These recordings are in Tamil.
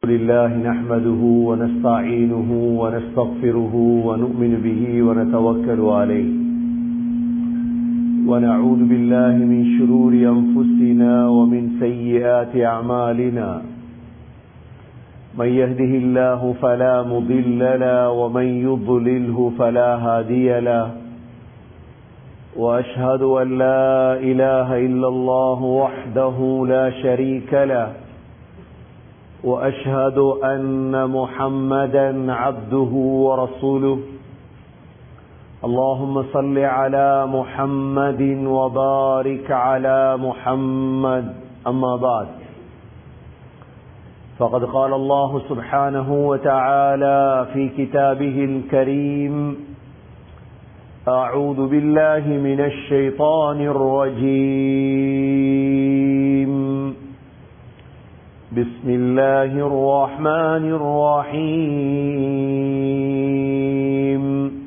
لله نحمده ونستعينه ونستغفره ونؤمن به ونتوكل عليه ونعوذ بالله من شرور أنفسنا ومن سيئات أعمالنا من يهده الله فلا مضل له ومن يضلله فلا هادي له وأشهد أن لا إله إلا الله وحده لا شريك له وأشهد أن محمدا عبده ورسوله اللهم صل على محمد وبارك على محمد أما بعد فقد قال الله سبحانه وتعالى في كتابه الكريم أعوذ بالله من الشيطان الرجيم بسم الله الرحمن الرحيم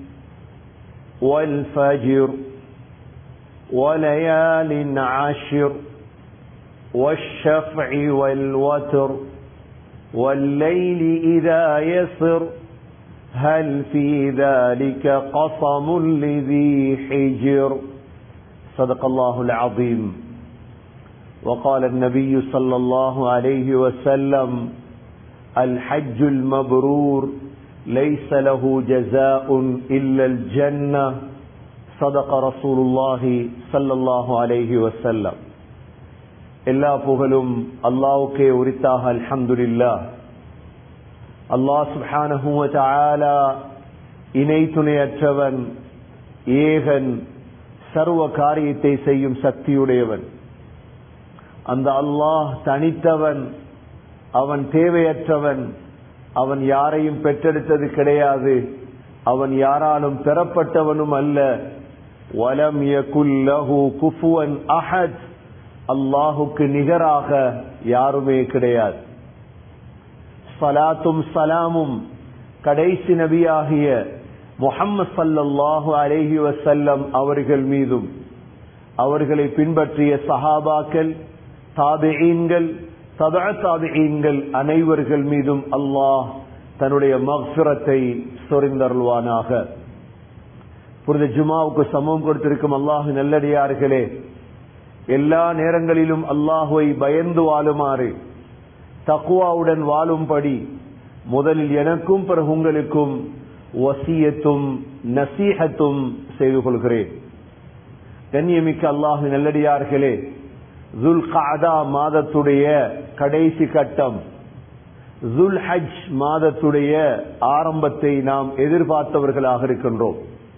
والفجر وليال عشر والشفع والوتر والليل إذا يسر هل في ذلك قصم لذي حجر صدق الله العظيم وقال النبي صلى الله عليه وسلم الحج المبرور ليس له جزاء إلا الجنة صدق رسول الله صلى الله عليه وسلم எல்லா புகழும் அல்லாவுக்கே உரித்தாக அல்ஹம்துலில்லா அல்லாஹ் சுப்ஹானஹு வ தஆலா இணை துணையற்றவன் ஏகன் சர்வ காரியத்தை செய்யும் சக்தியுடையவன் அந்த அல்லாஹ் தனித்தவன் அவன் தேவையற்றவன் அவன் யாரையும் பெற்றெடுத்தது கிடையாது அவன் யாராலும் பெறப்பட்டவனும் அல்ல வலம் யகுல்லஹு குஃபுவன் அஹத் அல்லாஹுக்கு நிகராக யாருமே கிடையாது சலாத்தும் சலாமும் கடைசி நபியாகிய முஹம்மது சல்லல்லாஹு அலேஹி வசல்லம் அவர்கள் மீதும் அவர்களை பின்பற்றிய சஹாபாக்கள் தாபிஈன்கள் சதா தாபிஈன்கள் அனைவர்கள் மீதும் அல்லாஹ் தன்னுடைய மக்சுரத்தை சொரிந்தருள்வானாக புரித ஜுமாவுக்கு சமம் கொடுத்திருக்கும் அல்லாஹு நல்லடியார்களே எல்லா நேரங்களிலும் அல்லாஹுவை பயந்து வாழுமாறு தக்குவாவுடன் வாழும்படி முதலில் எனக்கும் பிறகு உங்களுக்கும் வசியத்தும் நசீகத்தும் செய்து கொள்கிறேன் கண்ணியமிக்க அல்லாஹு நல்லடியார்களே ஜுல் காதா மாதத்துடைய கடைசி கட்டம் ஜுல் ஹஜ் மாதத்துடைய ஆரம்பத்தை நாம் எதிர்பார்த்தவர்களாக இருக்கின்றோம்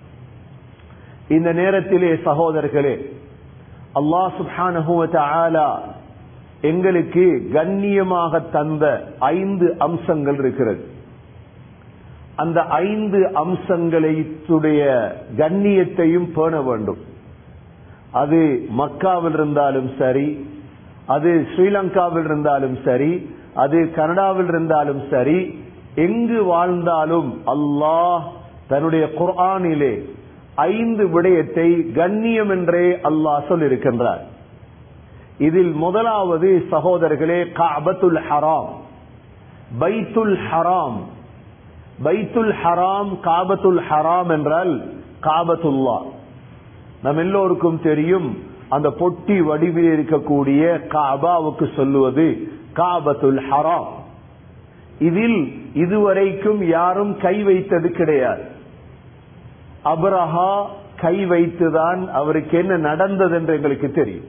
இந்த நேரத்திலே சகோதரர்களே அல்லாஹ் சுபானஹுவ எங்களுக்கு கண்ணியமாக தந்த ஐந்து அம்சங்கள் இருக்கிறது அந்த ஐந்து அம்சங்களைத்துடைய கண்ணியத்தையும் பேண வேண்டும் அது மக்காவில் இருந்தாலும் சரி அது ஸ்ரீலங்காவில் இருந்தாலும் சரி அது கனடாவில் இருந்தாலும் சரி எங்கு வாழ்ந்தாலும் அல்லாஹ் தன்னுடைய குர்ஆனிலே ஐந்து விடயத்தை கண்ணியம் என்றே அல்லாஹ் சொல்லியிருக்கின்றார் இதில் முதலாவது சகோதரர்களே காபத்துல் ஹராம் பைத்துல் ஹராம் பைத்துல் ஹராம் காபத்துல் ஹராம் என்றால் காபத்துல்லா நம் எல்லோருக்கும் தெரியும் அந்த பொட்டி வடிவில் இருக்கக்கூடிய காபாவுக்கு சொல்லுவது காபத்துல் ஹராம் இதில் இதுவரைக்கும் யாரும் கை வைத்தது கிடையாது அபரஹா கை வைத்துதான் அவருக்கு என்ன நடந்தது என்று எங்களுக்கு தெரியும்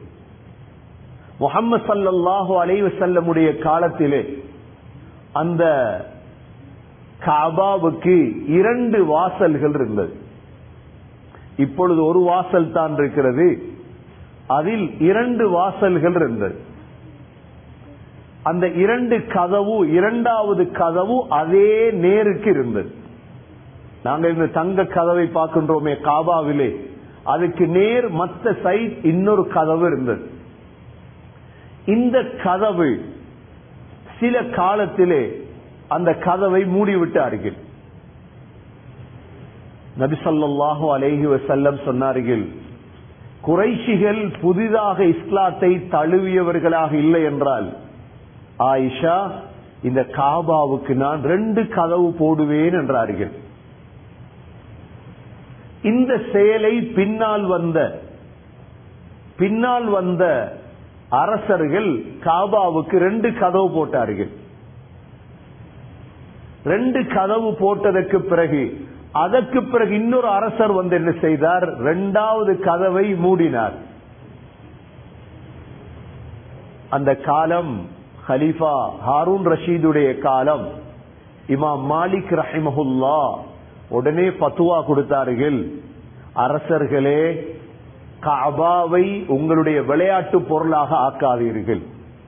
முகமது சல்லாஹு அலைவ செல்லமுடைய காலத்திலே அந்த காபாவுக்கு இரண்டு வாசல்கள் இருந்தது இப்பொழுது ஒரு வாசல் தான் இருக்கிறது அதில் இரண்டு வாசல்கள் இருந்தது அந்த இரண்டு கதவு இரண்டாவது கதவு அதே நேருக்கு இருந்தது நாங்கள் இந்த தங்க கதவை பார்க்கின்றோமே காபாவிலே அதுக்கு நேர் மற்ற சைட் இன்னொரு கதவு இருந்தது இந்த கதவு சில காலத்திலே அந்த கதவை மூடிவிட்டார்கள் நபிசல்லாஹு அலேஹி வசல்லம் சொன்னார்கள் குறைஷிகள் புதிதாக இஸ்லாத்தை தழுவியவர்களாக இல்லை என்றால் ஆயிஷா இந்த காபாவுக்கு நான் ரெண்டு கதவு போடுவேன் என்றார்கள் இந்த செயலை பின்னால் வந்த பின்னால் வந்த அரசர்கள் காபாவுக்கு ரெண்டு கதவு போட்டார்கள் ரெண்டு கதவு போட்டதற்கு பிறகு அதற்கு பிறகு இன்னொரு அரசர் வந்து என்ன செய்தார் இரண்டாவது கதவை மூடினார் அந்த காலம் ஹலீஃபா ஹாரூன் ரஷீதுடைய காலம் இமாம் மாலிக் ரஹிமஹுல்லா உடனே பத்துவா கொடுத்தார்கள் அரசர்களே காபாவை உங்களுடைய விளையாட்டு பொருளாக ஆக்காதீர்கள்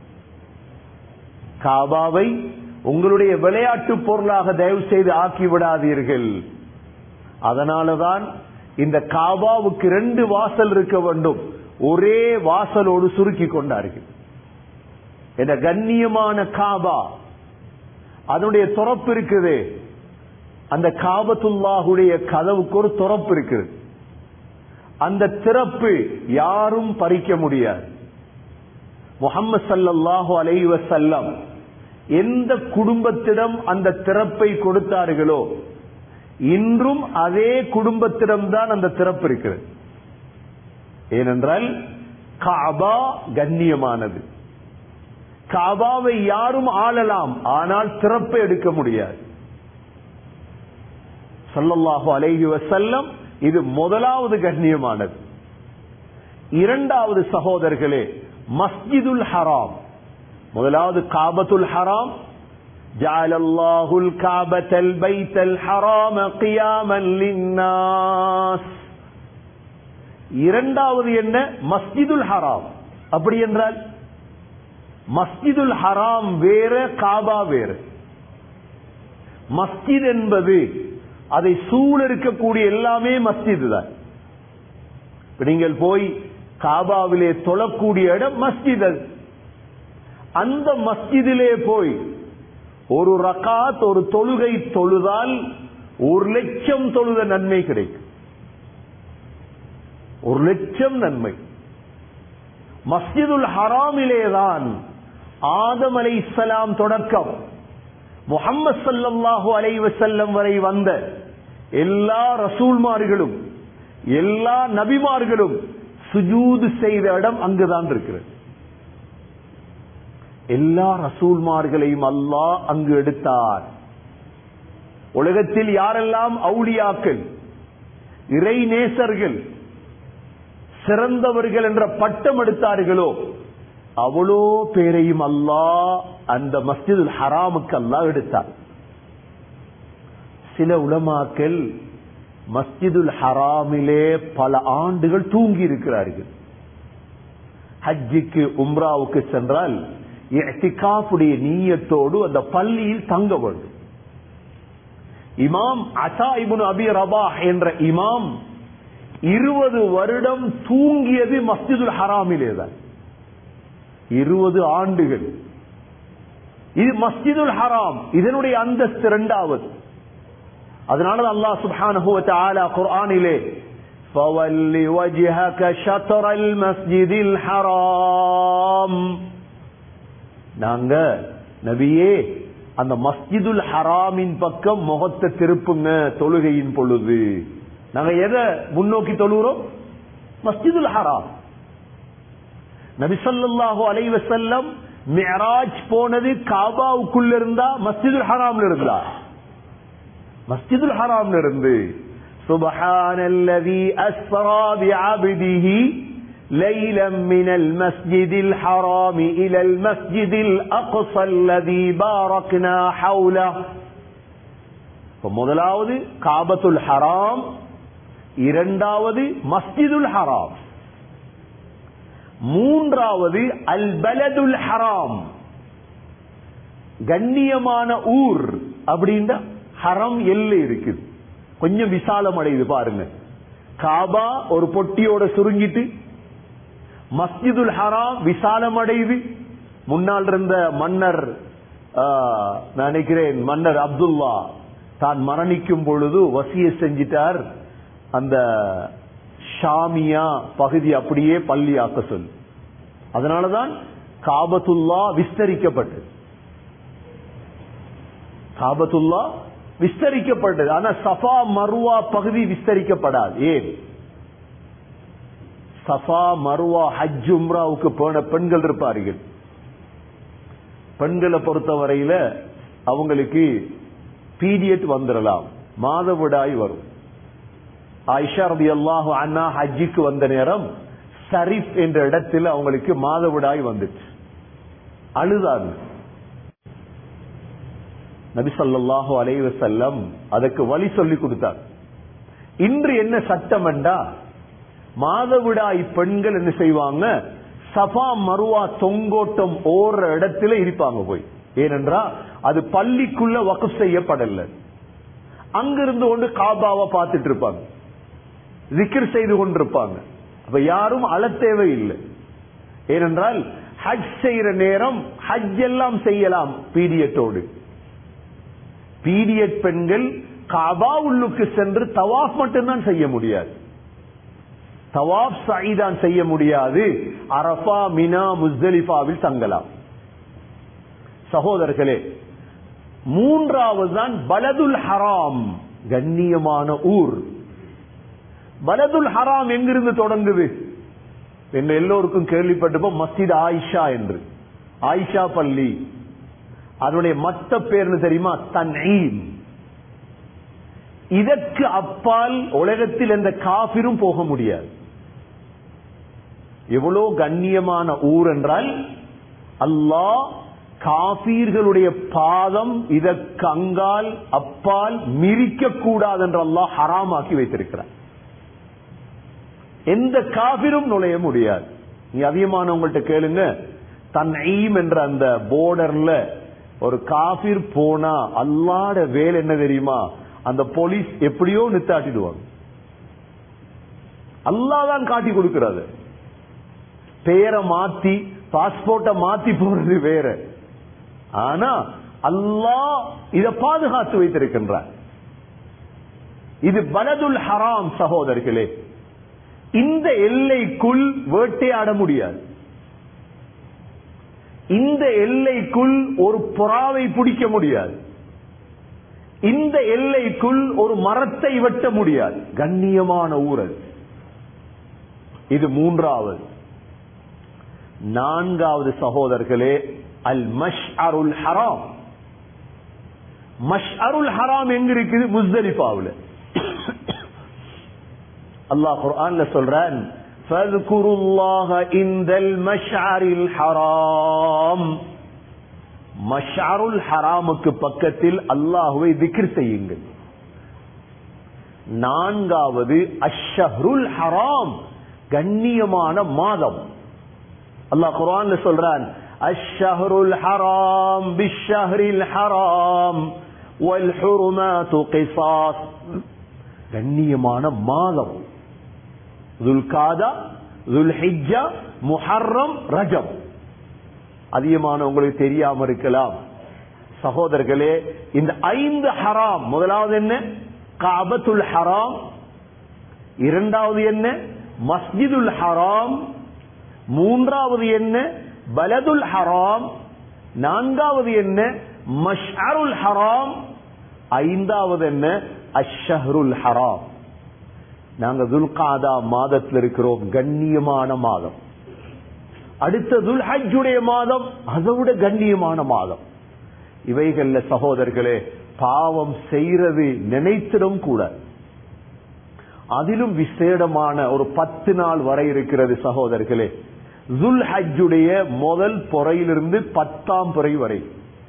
காபாவை உங்களுடைய விளையாட்டு பொருளாக தயவு செய்து ஆக்கி விடாதீர்கள் அதனாலதான் இந்த காபாவுக்கு ரெண்டு வாசல் இருக்க வேண்டும் ஒரே வாசலோடு சுருக்கி கொண்டார்கள் இந்த கண்ணியமான காபா அதனுடைய துறப்பு இருக்குது அந்த காபத்துல்லாஹுடைய கதவுக்கு ஒரு துறப்பு இருக்குது அந்த திறப்பு யாரும் பறிக்க முடியாது முகமது சல்லாஹு அலை வசல்லம் எந்த குடும்பத்திடம் அந்த திறப்பை கொடுத்தார்களோ இன்றும் அதே குடும்பத்திடம் தான் அந்த திறப்பு இருக்கிறது ஏனென்றால் காபா கண்ணியமானது காபாவை யாரும் ஆளலாம் ஆனால் திறப்பை எடுக்க முடியாது சல்லல்லாஹு அலைஹி வசல்லம் இது முதலாவது கண்ணியமானது இரண்டாவது சகோதரர்களே மஸ்ஜிதுல் ஹராம் முதலாவது காபத்துல் ஹராம் جعل الله الكعبة البيت الحرام قياما للناس இரண்டாவது என்ன மஸ்ஜிதுல் ஹராம் அப்படி என்றால் மஸ்ஜிதுல் ஹராம் வேற காபா வேறு மஸ்ஜித் என்பது அதை சூழ இருக்கக்கூடிய எல்லாமே மஸ்ஜித் தான் நீங்கள் போய் காபாவிலே தொழக்கூடிய இடம் மஸ்ஜித் அது அந்த மஸ்ஜிதிலே போய் ஒரு ரகாத் ஒரு தொழுகை தொழுதால் ஒரு லட்சம் தொழுத நன்மை கிடைக்கும் ஒரு லட்சம் நன்மை மஸ்ஜிதுல் ஹராமிலேதான் ஆதம் அலை இஸ்லாம் தொடக்கம் முகம்மது சல்லாஹூ அலைவசல்லம் வரை வந்த எல்லா ரசூல்மார்களும் எல்லா நபிமார்களும் சுஜூது செய்த இடம் அங்குதான் இருக்கிறது எல்லா ரசூல்மார்களையும் அல்லாஹ் அங்கு எடுத்தார் உலகத்தில் யாரெல்லாம் அவுளியாக்கள் இறை நேசர்கள் சிறந்தவர்கள் என்ற பட்டம் எடுத்தார்களோ அவ்வளோ பேரையும் அல்லாஹ் அந்த மஸ்ஜிதுல் ஹராமுக்கு அல்லாஹ் எடுத்தார் சில உலமாக்கள் மஸ்ஜிதுல் ஹராமிலே பல ஆண்டுகள் தூங்கி இருக்கிறார்கள் ஹஜ்ஜிக்கு உம்ராவுக்கு சென்றால் இஹ்திகாஃபுடைய நீயத்தோடு அந்த பள்ளியில் தங்க வேண்டும் இமாம் அசா இபுன் அபி ரபா என்ற இமாம் இருபது வருடம் தூங்கியது மஸ்ஜிதுல் ஹராமிலே தான் இருபது ஆண்டுகள் இது மஸ்ஜிதுல் ஹராம் இதனுடைய அந்தஸ்து இரண்டாவது அதனால அல்லாஹ் சுப்ஹானஹு வ தஆலா குர்ஆனிலே فَوَلِّ وَجْهَكَ شَطْرَ الْمَسْجِدِ الْحَرَامِ நாங்க நபியே அந்த மஸ்ஜிதுல் ஹராமின் பக்கம் முகத்தை திருப்புங்க தொழுகையின் பொழுது நாங்க எதை முன்னோக்கி தொழுகிறோம் மஸ்ஜிதுல் ஹராம் நபிசல்லாஹு அலைவசல்லம் மியராஜ் போனது காபாவுக்குள்ள இருந்தா மஸ்ஜிதுல் ஹராம்ல இருந்தா மஸ்ஜிதுல் ஹராம்ல இருந்து سبحان الذي أسرى بعبده ليلا من المسجد الحرام إلى المسجد الأقصى الذي باركنا حوله முதலாவது காபத்துல் ஹராம் இரண்டாவது மஸ்ஜிதுல் ஹராம் மூன்றாவது அல் பலதுல் ஹராம் கண்ணியமான ஊர் அப்படின்ற ஹரம் எல்லை இருக்குது கொஞ்சம் விசாலம் அடையுது பாருங்க காபா ஒரு பொட்டியோட சுருங்கிட்டு மஸ்ஜிதுல் ஹராம் விசாலம் அடையுது முன்னால் இருந்த மன்னர் நான் நினைக்கிறேன் மன்னர் அப்துல்லா தான் மரணிக்கும் பொழுது வசிய செஞ்சிட்டார் அந்த ஷாமியா பகுதி அப்படியே பள்ளியாக்க சொல் அதனாலதான் காபத்துல்லா விஸ்தரிக்கப்பட்டது காபத்துல்லா விஸ்தரிக்கப்பட்டது ஆனா சஃபா மருவா பகுதி விஸ்தரிக்கப்படாது ஏன் சஃபா மருவா ஹஜ் உம்ராவுக்கு போன பெண்கள் இருப்பார்கள் பெண்களை பொறுத்தவரையில அவங்களுக்கு பீரியட் வந்துடலாம் மாதவிடாய் வரும் ஆயிஷா ரதி அல்லாஹு அண்ணா ஹஜ்ஜிக்கு வந்த நேரம் சரிப் என்ற இடத்தில் அவங்களுக்கு மாதவிடாய் வந்துச்சு அழுதாங்க நபி ஸல்லல்லாஹு அலைஹி வஸல்லம் அதுக்கு வழி சொல்லி கொடுத்தார் இன்று என்ன சட்டம் என்றா மாதவிடாய் பெண்கள் என்ன செய்வாங்க சஃபா மருவா தொங்கோட்டம் ஓடுற இடத்துல இருப்பாங்க போய் ஏனென்றா அது பள்ளிக்குள்ள வகுப் செய்யப்படல அங்கிருந்து கொண்டு காபாவை பார்த்துட்டு இருப்பாங்க ஜிக்ர் செய்து கொண்டிருப்பாங்க அப்ப யாரும் அழ தேவையில்லை ஏனென்றால் ஹஜ் செய்யற நேரம் ஹஜ் எல்லாம் செய்யலாம் பீரியட்டோடு பீரியட் பெண்கள் காபா உள்ளுக்கு சென்று தவாஃப் மட்டும்தான் செய்ய முடியாது தவாப் சைதான் செய்ய முடியாது அரபா மினா முஸ்தலிஃபாவில் தங்கலாம் சகோதரர்களே மூன்றாவது தான் பலதுல் ஹராம் கண்ணியமான ஊர் பலதுல் ஹராம் எங்கிருந்து தொடங்குது எங்க எல்லோருக்கும் கேள்விப்பட்டிருப்போம் மஸ்ஜித் ஆயிஷா என்று ஆயிஷா பள்ளி அதனுடைய மத்த பேர்னு தெரியுமா தன்ஈம் இதற்கு அப்பால் உலகத்தில் எந்த காபிரும் போக முடியாது எவ்வளவு கண்ணியமான ஊர் என்றால் அல்லாஹ் காபீர்களுடைய பாதம் இதற்கு அங்கால் அப்பால் மிரிக்க கூடாது என்று அல்லாஹ் ஹராமாக்கி வைத்திருக்கிறார் எந்த காபிரும் நுழைய முடியாது நீ அதிகமானவங்கள்ட்ட கேளுங்க தன் என்ற அந்த போர்டர்ல ஒரு காபிர் போனா அல்லாட வேலை என்ன தெரியுமா அந்த போலீஸ் எப்படியோ நித்தாட்டிடுவாங்க அல்லாதான் காட்டி கொடுக்கிறது பேரை மாத்தி பாஸ்போர்ட்டை மாத்தி போறது வேற ஆனா அல்லாஹ் இதை பாதுகாத்து வைத்திருக்கின்றார் இது பலதுல் ஹராம் சகோதரர்களே இந்த எல்லைக்குள் வேட்டையாட முடியாது இந்த எல்லைக்குள் ஒரு புறாவை பிடிக்க முடியாது இந்த எல்லைக்குள் ஒரு மரத்தை வெட்ட முடியாது கண்ணியமான ஊரல் இது மூன்றாவது நான்காவது சகோதரர்களே அல் மஷ் அருள் ஹராம் மஷ் அருள் ஹராம் எங்க இருக்குது முஸ்தலிஃபாவில் அல்லாஹ் குர்ஆன்ல சொல்றான் فاذكروا الله عند المشعر الحرام மஷாருல் ஹராமுக்கு பக்கத்தில் அல்லாஹுவை திக்ர் செய்யுங்கள் நான்காவது அஷ்ஷஹருல் ஹராம் கண்ணியமான மாதம் அல்லாஹ் குர்ஆன்ல சொல்றான் அஷ்ஷஹருல் ஹராம் பிஷ்ஷஹரில் ஹராம் வல் ஹுருமாத்து கிசாஸ் கண்ணியமான மாதம் துல்காதா துல்ஹிஜ்ஜா முஹர்ரம் ரஜம் அதிகமான உங்களுக்கு தெரியாம இருக்கலாம் சகோதரர்களே இந்த ஐந்து ஹராம் முதலாவது என்ன காபத்துல் ஹராம் இரண்டாவது என்ன மஸ்ஜிதுல் ஹராம் மூன்றாவது என்ன பலதுல் ஹராம் நான்காவது என்ன மஷ்அருல் ஹராம் ஐந்தாவது என்ன அஷ்ஷஹருல் ஹராம் நாங்க துல்காதா மாதத்தில் இருக்கிறோம் கண்ணியமான மாதம் அடுத்த துல்ஹஜ்ஜுடைய மாதம் அதை விட கண்ணியமான மாதம் இவைகள்ல சகோதரர்களே பாவம் செய்யறது நினைத்திடும் கூட அதிலும் விசேடமான ஒரு பத்து நாள் வரை இருக்கிறது சகோதரர்களே துல் ஹஜ்ஜுடைய முதல் பொறையிலிருந்து பத்தாம் பொறை வரை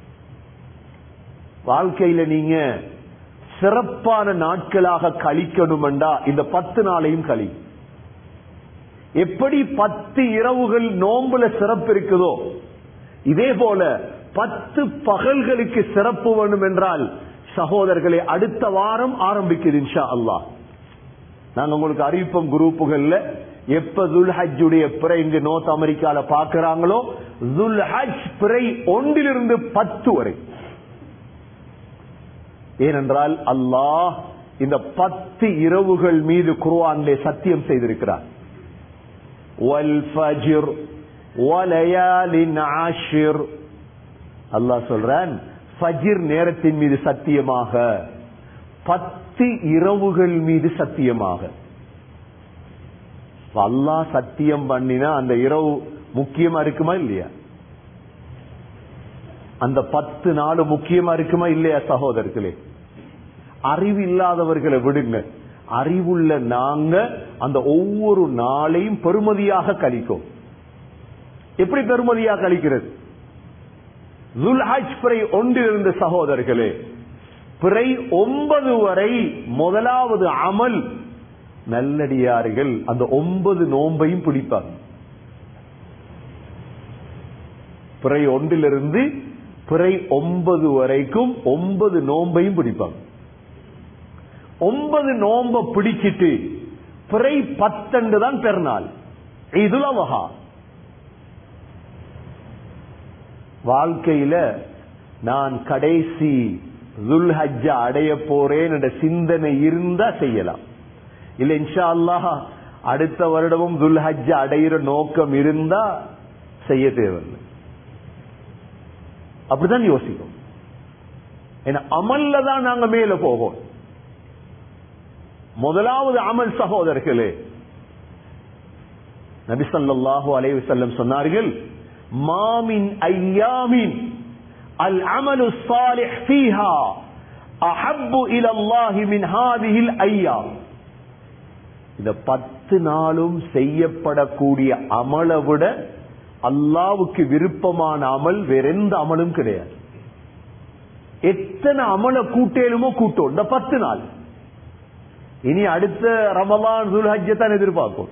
வாழ்க்கையில நீங்க சிறப்பான நாட்களாக கழிக்கணுமெண்டா இந்த பத்து நாளையும் கழி எப்படி பத்து இரவுகள் நோம்புல சிறப்பு இருக்குதோ இதே போல பத்து பகல்களுக்கு சிறப்பு வேணும் என்றால் சகோதரர்களை அடுத்த வாரம் ஆரம்பிக்குது இன்ஷா அல்லாஹ் நாங்க உங்களுக்கு அறிவிப்போம் குரூப்புகள்ல எப்ப துல்ஹஜ்ஜுடைய பிறை இங்கு நோர்த் அமெரிக்கால பாக்குறாங்களோ துல்ஹஜ் பிறை ஒன்றிலிருந்து பத்து வரை ஏனென்றால் அல்லாஹ் இந்த பத்து இரவுகள் மீது குர்ஆனிலே சத்தியம் செய்திருக்கிறார் வல்ஃபஜிர் வலயாலின் ஆஷிர் அல்லாஹ் சொல்றான் ஃபஜிர் நேரத்தின் மீது சத்தியமாக பத்து இரவுகள் மீது சத்தியமாக அல்லாஹ் சத்தியம் பண்ணினா அந்த இரவு முக்கியமா இருக்குமா இல்லையா அந்த பத்து நாள் முக்கியமா இருக்குமா இல்லையா சகோதரர்களே அறிவு இல்லாதவர்களை விடுங்க அறிவுள்ள நாங்க அந்த ஒவ்வொரு நாளையும் பெருமதியாக கழிக்கும் எப்படி பெருமதியாக கழிக்கிறது துல்ஹஜ் பிறை ஒன்றிலிருந்து சகோதரர்களே பிறை ஒன்பது வரை முதலாவது அமல் நல்லடியார்கள் அந்த ஒன்பது நோன்பையும் பிடிப்பாங்க பிறை ஒன்றிலிருந்து பிறை ஒன்பது வரைக்கும் ஒன்பது நோன்பையும் பிடிப்பாங்க ஒன்பது நோம்ப பிடிச்சிட்டு பிறை பத்தண்டு தான் பெருநாள் இதுலவகா வாழ்க்கையில நான் கடைசி துல்ஹஜ்ஜ அடைய போறேன் என்ற சிந்தனை இருந்தா செய்யலாம் இல்ல இன்ஷா அல்லாஹ் அடுத்த வருடமும் துல்ஹஜ்ஜ அடையிற நோக்கம் இருந்தா செய்ய தேவையில்லை அப்படிதான் யோசிக்கும் ஏன்னா அமல்ல தான் நாங்க மேல போவோம் முதலாவது அமல் சகோதரர்களே நபிசல்லாஹு அலைவு செல்லம் சொன்னார்கள் மாமின் ஐயாமின் அல் அமலு சாலிஹ் ஃபீஹா அஹப்பு இலல்லாஹி மின் ஹாதிஹில் ஐயாம் இந்த பத்து நாளும் செய்யப்படக்கூடிய அமலை விட அல்லாவுக்கு விருப்பமான அமல் வேற எந்த அமலும் கிடையாது எத்தனை அமல கூட்டேலுமோ கூட்டம் இந்த பத்து நாள் இனி அடுத்த ரமலான் துல்ஹஜ்ஜை தான் எதிர்பார்க்கும்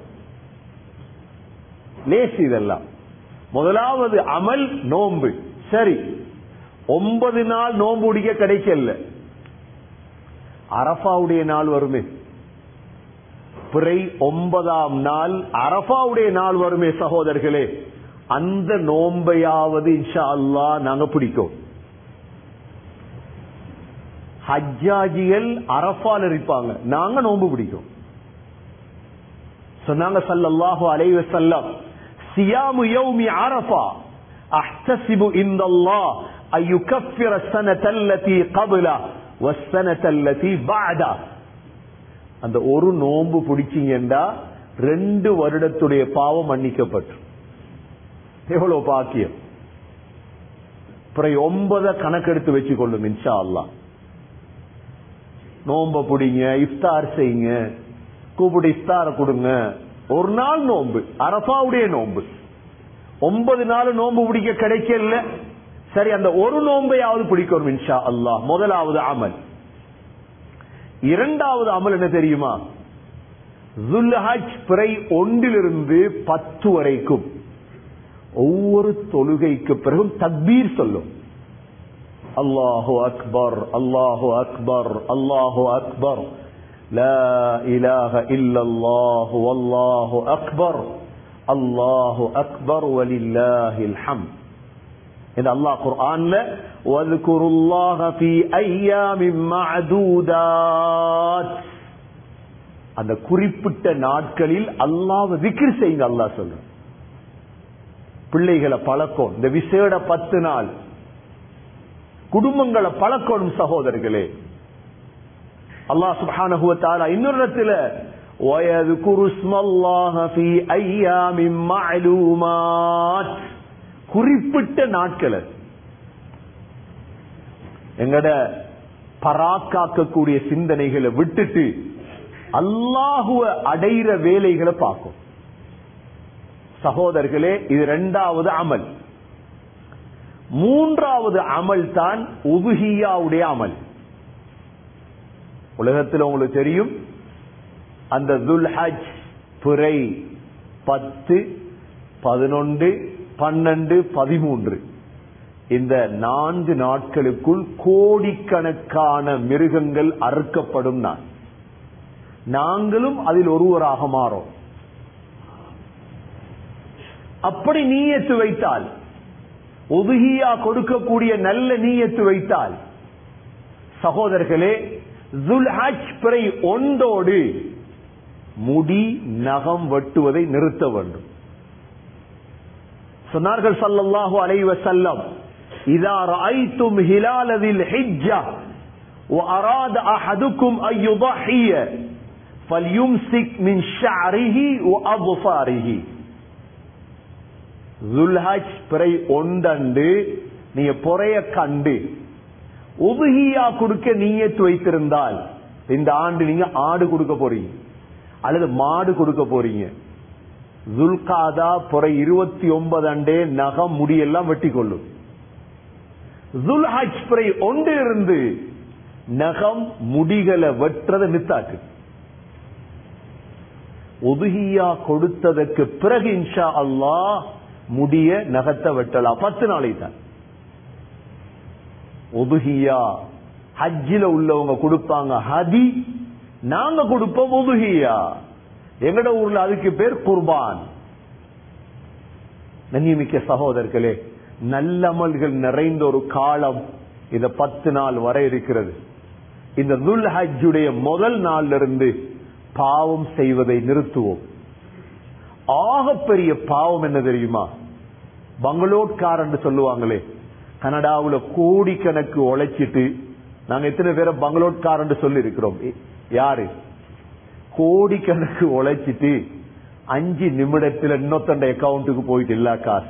லேஸ் இதெல்லாம் முதலாவது அமல் நோன்பு சரி ஒன்பது நாள் நோன்பு பிடிக்க கிடைக்கல அரபாவுடைய நாள் வருமே பிறை ஒன்பதாம் நாள் அரபாவுடைய நாள் வருமே சகோதரர்களே அந்த நோன்பையாவது இன்ஷா அல்லா நாங்க பிடிக்கும் ஹஜ்ஜாஜிகள் அரபால் இருப்பாங்க நாங்க நோன்பு பிடிக்கும் சொன்னாங்க சல்லல்லாஹு அலைஹி வஸல்லம் சியாமு யௌமி அரஃபா அஹ்தசிபு இந்தல்லாஹ் அய்யுகஃபிர السنة التي قبله والسنة التي بعده அந்த ஒரு நோன்பு பிடிச்சீங்கடா ரெண்டு வருடத்துடைய பாவம் மன்னிக்கப்பட்டு எவ்வளவு பாக்கியம் அப்புறம் ஒன்பத கணக்கெடுத்து வச்சுக்கொள்ளும் இன்ஷா அல்லாஹ் நோம்ப பிடிங்க இஃப்தார் செய்யுங்க கூப்பிட்டு இஃப்தார கொடுங்க ஒரு நாள் நோன்பு அரபாவுடைய நோன்பு ஒன்பது நாள் நோன்பு பிடிக்க கிடைக்கல சரி அந்த ஒரு நோன்பையாவது பிடிக்கணும் இன்ஷா அல்லாஹ் முதலாவது அமல் இரண்டாவது அமல் என்ன தெரியுமா ஜுல்ஹஜ் பிறை ஒன்றிலிருந்து பத்து வரைக்கும் ஒவ்வொரு தொழுகைக்கு பிறகும் தக்பீர் சொல்லும் அல்லாஹு அக்பர் அல்லாஹு அக்பர் அல்லாஹு அக்பர் لا إله إلا الله والله أكبر الله أكبر ولله الحمد إن الله قرآن واذكروا الله في أيام معدودات அந்த குறிப்பிட்ட நாட்களில் அல்லாஹ் விக்ர் செய்யுங்க அல்லாஹ் சொல்ற பிள்ளைகளை பழக்கம் இந்த விசேட பத்து நாள் குடும்பங்களை பழக்கணும் சகோதரர்களே அல்லாஹ் சுப்ஹானஹு வ தஆலா இன்னொரு இடத்துல وَيَذْكُرُ اسْمَ اللَّهِ فِي أَيَّامٍ مَّعْلُومَاتٍ குறிப்பிட்ட நாட்கள் எங்கட பராக்காக்கக்கூடிய சிந்தனைகளை விட்டுட்டு அல்லாஹுவ அடையிற வேலைகளை பார்க்கும் சகோதரர்களே இது இரண்டாவது அமல் மூன்றாவது அமல் தான் உபுகியாவுடைய அமல் உலகத்தில் உங்களுக்கு தெரியும் அந்த துல்ஹஜ் பிறை பத்து பதினொன்று பன்னெண்டு பதிமூன்று இந்த நான்கு நாட்களுக்குள் கோடிக்கணக்கான மிருகங்கள் அறுக்கப்படும் நான் நாங்களும் அதில் ஒருவராக மாறோம் அப்படி நீயத்து வைத்தால் ஒதுகியா கொடுக்கக்கூடிய நல்ல நீயத்து வைத்தால் சகோதரர்களே துல்ஹஜ் பிறை ஒன்றோடு முடி நகம் வெட்டுவதை நிறுத்த வேண்டும் சொன்னார்கள் சல்லல்லாஹு அலைவ செல்லம் இதா ரஐத்தும் ஹிலால ذில் ஹிஜ்ஜா وأراد أحدكم أن يضحي فليمسك من شعره وأظفاره துல்ஹஜ் பிறை ஒண்டண்டு நீங்க பொறைய கண்டு உபகியா கொடுக்க நீயத்து வைத்திருந்தால் இந்த ஆண்டு நீங்க ஆடு கொடுக்க போறீங்க அல்லது மாடு கொடுக்க போறீங்க துல்காதா பொறை இருபத்தி ஒன்பது அண்டே நகம் முடியெல்லாம் வெட்டி கொள்ளும் துல்ஹஜ் பிறை ஒன்றிலிருந்து நகம் முடிகளை வெட்டுறதை நித்தாக்கு உதுகியா கொடுத்ததற்கு பிறகு இன்ஷா அல்லாஹ் முடிய நகத்தை வெட்டலாம் பத்து நாளை தான் உதுகியா ஹஜ்ஜில உள்ளவங்க கொடுப்பாங்க ஹதி நாங்க கொடுப்போம் உதுகியா எங்கட ஊர்ல அதுக்கு பேர் குர்பான் நன்னிமிக்க சகோதரர்களே நல்லமல்கள் நிறைந்த ஒரு காலம் இந்த பத்து நாள் வரை இருக்கிறது இந்த துல் ஹஜ்ஜுடைய முதல் நாள்ல இருந்து பாவம் செய்வதை நிறுத்துவோம் ஆகப்பெரிய பாவம் என்ன தெரியுமா பங்களோட்காரன் சொல்லுவாங்களே கனடாவுல கோடிக்கணக்கு உழைச்சிட்டு நாங்க எத்தனை பேரை பங்களோட்காரன் சொல்லி இருக்கிறோம் யாரு கோடிக்கணக்கு உழைச்சிட்டு அஞ்சு நிமிடத்துல இன்னொத்தண்ட அக்கௌண்ட்டுக்கு போயிட்டு இல்ல காசு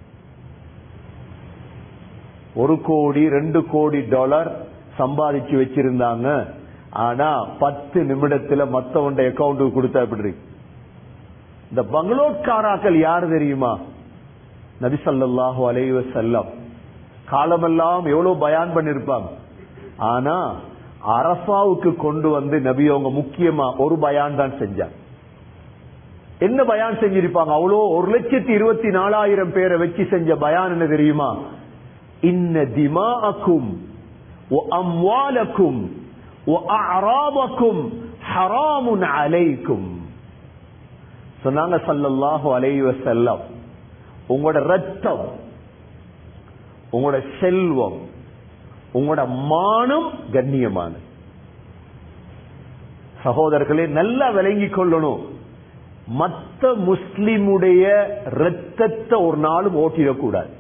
ஒரு கோடி ரெண்டு கோடி டாலர் சம்பாதிச்சு வச்சிருந்தாங்க ஆனா பத்து நிமிடத்துல மத்தவண்ட அக்கௌண்ட்டுக்கு கொடுத்தா எப்படி இருக்கு இந்த பங்களோட்காராக்கள் யாரு தெரியுமா நபிசல்லாஹு அலைவ செல்லம் காலமெல்லாம் எவ்வளவு பயான் பண்ணிருப்பாங்க ஆனா அரசாவுக்கு கொண்டு வந்து நபி அவங்க முக்கியமா ஒரு பயான் தான் செஞ்சாங்க என்ன பயான் செஞ்சிருப்பாங்க அவ்வளோ ஒரு லட்சத்தி இருபத்தி நாலாயிரம் பேரை வச்சு செஞ்ச பயான் என்ன தெரியுமா இன்ன திமாக்கும் அம்வாலக்கும் அராபக்கும் ஹராமுன் அலைக்கும் சொன்னாங்க சல்லல்லாஹு அலைவ செல்லம் உங்களோட ரத்தம் உங்களோட செல்வம் உங்களோட மானம் கண்ணியமான சகோதரர்களே நல்லா விளங்கிக் கொள்ளணும் மத்த முஸ்லிமுடைய ரத்தத்தை ஒரு நாளும் ஓட்டிடக்கூடாது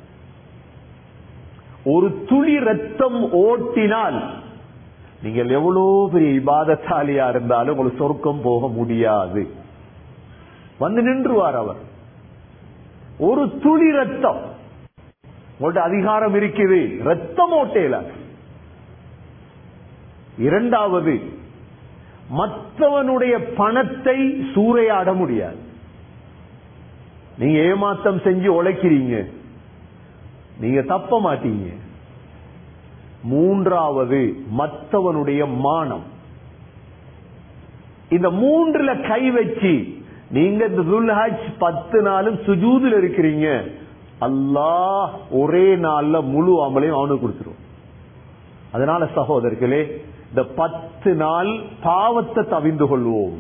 ஒரு துளி ரத்தம் ஓட்டினால் நீங்கள் எவ்வளவு பெரிய இபாதத்தாலியா இருந்தாலும் உங்களுக்கு சொர்க்கம் போக முடியாது வந்து நின்றுவார் அவர் ஒரு துளி ரத்தம் உங்கள்ட்ட அதிகாரம் இருக்குது ரத்தம் ஓட்டையில இரண்டாவது மற்றவனுடைய பணத்தை சூறையாட முடியாது நீங்க ஏமாத்தம் செஞ்சு உழைக்கிறீங்க நீங்க தப்ப மாட்டீங்க மூன்றாவது மற்றவனுடைய மானம் இந்த மூன்றுல கை வச்சு நீங்க இந்த துல்ஹஜ் பத்து நாளும் சுஜூதில் இருக்கிறீங்க அல்லாஹ் ஒரே நாள்ல முழு அமலையும் அவனுக்கு கொடுத்துருவோம் அதனால சகோதரர்களே இந்த பத்து நாள் பாவத்தை தவிந்து கொள்வோம்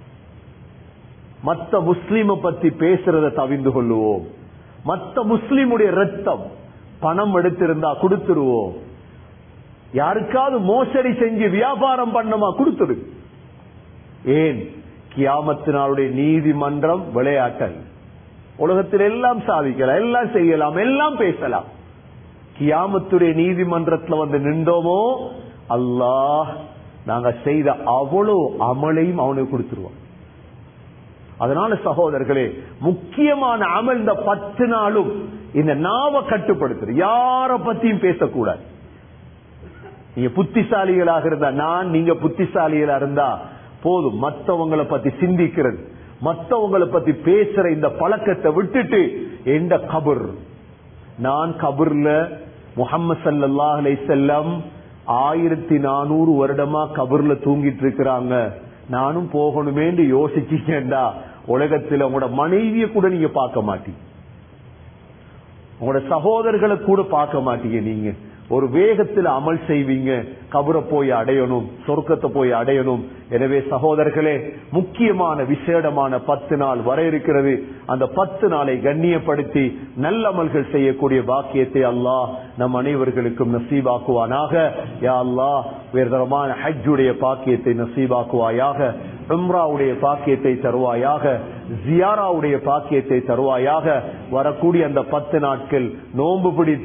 மத்த முஸ்லீம பத்தி பேசுறத தவிந்து கொள்ளுவோம் மத்த முஸ்லீமுடைய ரத்தம் பணம் எடுத்திருந்தா கொடுத்துருவோம் யாருக்காவது மோசடி செஞ்சு வியாபாரம் பண்ணமா கொடுத்துரு ஏன் கியாமத்தினாளுடைய நீதிமன்றம் விளையாட்டல் உலகத்தில் எல்லாம் சாதிக்கலாம் எல்லாம் செய்யலாம் எல்லாம் பேசலாம் கியாமத்துடைய நீதிமன்றத்தில் வந்து நின்றோமோ அல்லாஹ் நாங்க செய்த அவ்வளவு அமலையும் அவனுக்கு கொடுத்துருவோம் அதனால சகோதரர்களே முக்கியமான அமல் இந்த பத்து நாளும் இந்த நாவ கட்டுப்படுத்துது யார பத்தியும் பேசக்கூடாது நீங்க புத்திசாலிகளாக இருந்தா நான் நீங்க புத்திசாலிகளா இருந்தா போதும் மற்றவங்களை பத்தி சிந்திக்கிறது மற்றவங்களை பத்தி பேசுற இந்த பழக்கத்தை விட்டுட்டு எந்த கபர் நான் கபர்ல முகமது சல்லா அலை செல்லம் ஆயிரத்தி நானூறு வருடமா கபர்ல தூங்கிட்டு இருக்கிறாங்க நானும் போகணுமேன்னு யோசிச்சீங்கடா உலகத்துல உங்களோட மனைவிய கூட நீங்க பார்க்க மாட்டீங்க உங்களோட சகோதரர்களை கூட பார்க்க மாட்டீங்க நீங்க ஒரு வேகத்தில் அமல் செய்வீங்க கபரை போய் அடையணும் சொர்க்கத்தை போய் அடையணும் எனவே சகோதரர்களே முக்கியமான விசேடமான பத்து நாள் வர இருக்கிறது அந்த பத்து நாளை கண்ணியப்படுத்தி நல்ல அமல்கள் செய்யக்கூடிய பாக்கியத்தை அல்லாஹ் நம் அனைவர்களுக்கும் நசீபாக்குவானாக யா அல்லாஹ் வேறுதரமான ஹஜ்ஜுடைய பாக்கியத்தை நசீபாக்குவாயாக உம்ராவுடைய பாக்கியத்தை தருவாயாக ஜியாராவுடைய பாக்கியத்தை தருவாயாக வரக்கூடிய அந்த பத்து நாட்கள் நோன்பு பிடித்து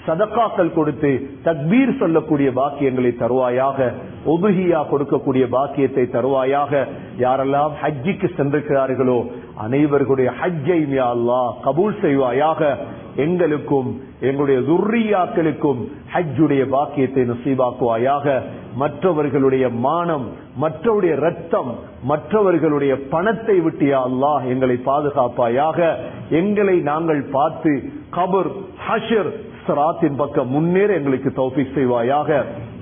சதக்காக்கள் கொடுத்து தக்பீர் சொல்லக்கூடிய பாக்கியங்களை தருவாயாக ஒதுகியா கொடுக்கக்கூடிய பாக்கியத்தை தருவாயாக யாரெல்லாம் ஹஜ்ஜிக்கு சென்றிருக்கிறார்களோ அனைவர்களுடைய ஹஜ்ஜை யா அல்லாஹ் கபூல் செய்வாயாக எங்களுக்கும் எங்களுடைய துர்ரியாக்களுக்கும் ஹஜ்ஜுடைய பாக்கியத்தை நசீபாக்குவாயாக மற்றவர்களுடைய மானம் மற்றவருடைய ரத்தம் மற்றவர்களுடைய பணத்தை விட்டு யா அல்லாஹ் எங்களை பாதுகாப்பாயாக எங்களை நாங்கள் பார்த்து கபர் ஹஷர் சிராத்தின் பக்கம் முன்னேற எங்களுக்கு தௌஃபீக் செய்வாயாக